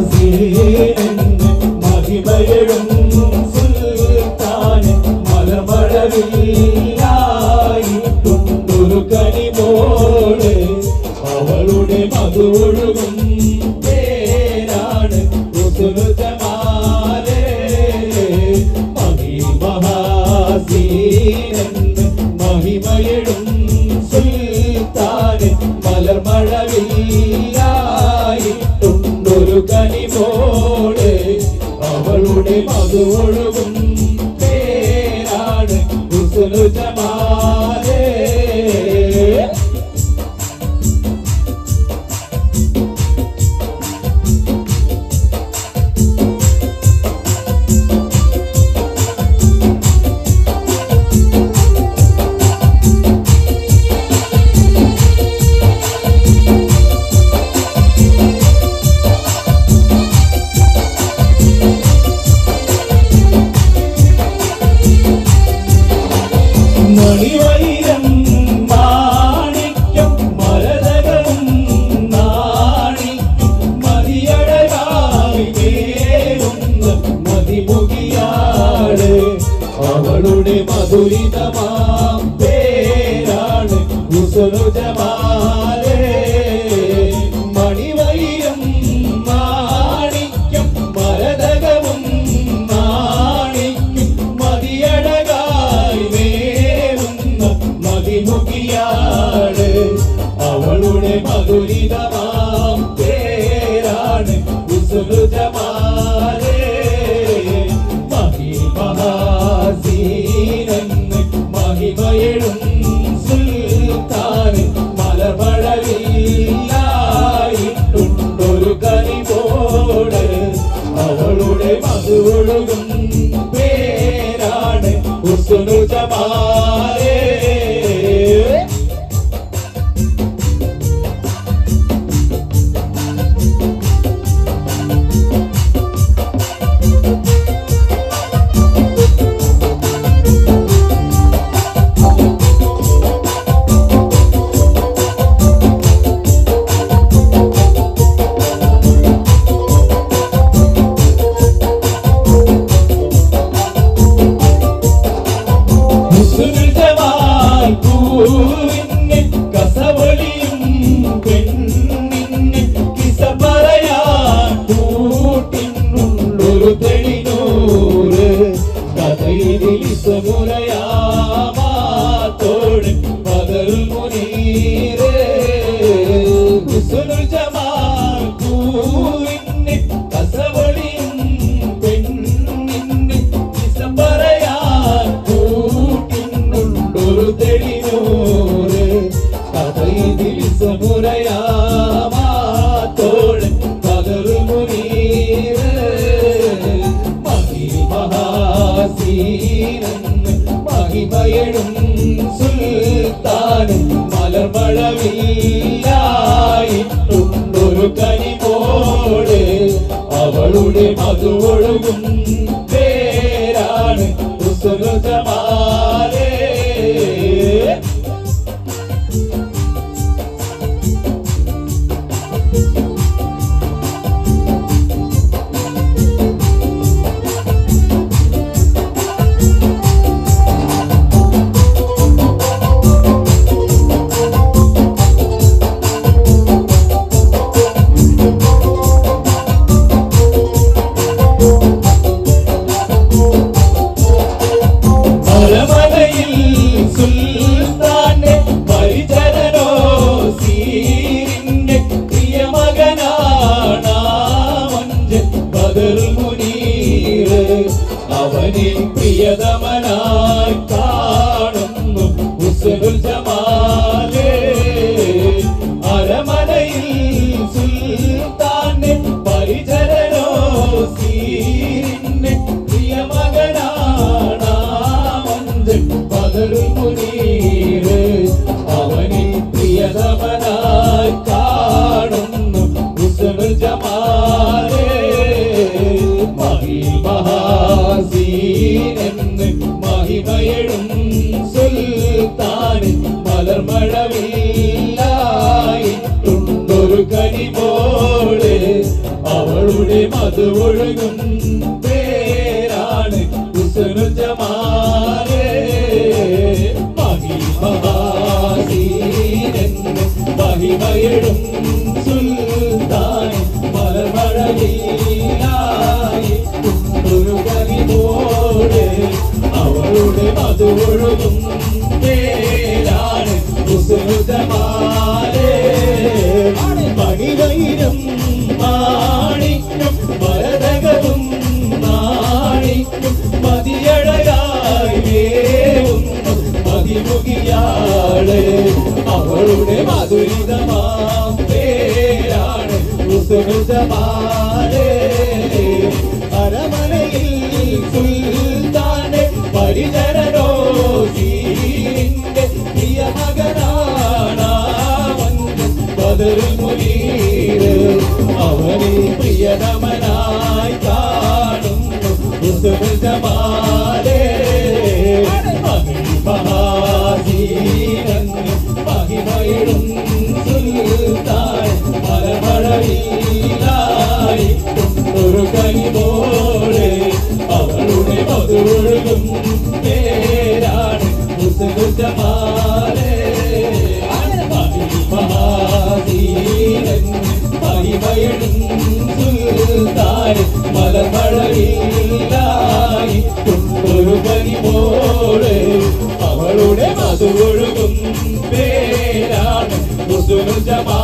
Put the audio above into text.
മഹിമയഴും സുൽത്താന് മലമഴവില്ലായിട്ടുണ്ടൊരു കനിമോള് അവളുടെ മധുവൊഴുകും പേരാണ് കുസുരുതമാലേ മഹിമഹാസീനെന്ന് മഹിമയഴും സുൽത്താന് മലർമഴവില്ലായിട്ടുണ്ടൊരു കനിമോള് അവളുടെ മധുവൊഴുകും പേരാണ് കുസുരുതമാലേ മണിവൈരം മാണിക്യം മരതകവും നാണിക്കും മതിയഴകായി വേറുന്ന മതിമുകിയാട് അവളുടെ മധുരിതമാം പേരാണ് കുസുരുജമാലേ മണിവൈരം മാണിക്യം മരതകവും നാണിക്കും മതിയഴകായി വേറുന്ന മതിമുകിയാട് അവളുടെ മധുരിതമാം പേരാണ് കുസുരുജമാലേ മഹിമഹാസീനെന്ന് മഹിമയഴും സുൽത്താന് മലമഴവില്ലായിട്ടുണ്ടൊരു കനിപോട് അവളുടെ മധുവൊഴുകും പേരാണ് കുസുനുജമാലേ സുഹൃതമായി പൂവിന്നെ കസവളിയും പെണ്ണിന്നെ കിസ പറയാൻ കൂട്ടിനുള്ളൊരു തെളിനൂറ് കഥയിൽ സമുരയാമാത്തോട് പകൽ മുനീറ് സുഹൃതമായി പൂവിന്നെ കസവളിയും പെണ്ണിന്നെ കിസ പറയാൻ കൂട്ടിനുണ്ടൊരു തെളിനൂറ് കഥയിൽ സമുരയാമാത്തോട് പകരു മുനീറ് മഹിമഹാസീനെന്ന് മഹിമയഴും സുൽത്താന് മലർമഴവില്ലായിട്ടുണ്ടൊരു കനിമോട് അവളുടെ മധുവൊഴുകും പേരാണ് കുസുരുതമാലേ മലമലയിൽ സുൽത്താന്റെ പരിചരനോ സീരിന്റെ പ്രിയമകനാണാമഞ്ച് ബദർ മുനീറ് അവനിൽ പ്രിയതമനായി കാണുന്നു ഹുസ്നുൽ ജമാലേ അരമനയിൽ സുൽത്താന്റെ പരിചരനോ സീരിന്റെ പ്രിയമകനാണാമഞ്ച് ബദർ മുനീറ് അവനിൽ പ്രിയതമനായി കാണുന്നു ഹുസ്നുൽ ജമാലേ മഹിമഹാസീനെന്ന് മഹിമയഴും സുൽത്താന് മലർമഴവില്ലായിട്ടുണ്ടൊരു കനിപോട് അവളുടെ അവളുടെ മധുവൊഴുകും പേരാണ് ഹുസ്നു ജമാലേ മഹിമഹാസീനെന്ന് മഹിമയിടും സുൽത്താൻ മലമഴയിലായി ഒരു കനിമോടെ അവളുടെ മധുവൊഴുകും പേരാണ് ഹുസ്നു ജമാലേ മണിവൈരം മാണിക്കും മരതകവും മാണിക്കും മതിയഴകായി വേവുന്നു മതിമുകിയാള് അവളുടെ മധുരിതമാം പേരാണ് ഉസുജമാലേ അരമനയിൽ സുൽത്താനെ പരിചരണോ സീന്റെ പ്രിയ മകനാണാവൻ ബദറുൽ മുനീറ് അവനെ പ്രിയതമനായി കാണുന്നു ഉസുൽ ജമാലേ മഹാസീനൻ മഹിമയിടും സുൽത്താൻ മലമഴയിലായി ഒരു കനിമോടെ അവളുടെ മധുരൊഴുകും പേരാണ് ഉസുൽ ജമാലേ മഹാസീനൻ മഹിമയിടും സുൽത്താൻ മലമഴയിലായി ഒരു കനിമോടെ അവളുടെ മധുരൊഴുകും പേരാണ് ഉസുൽ ജമാ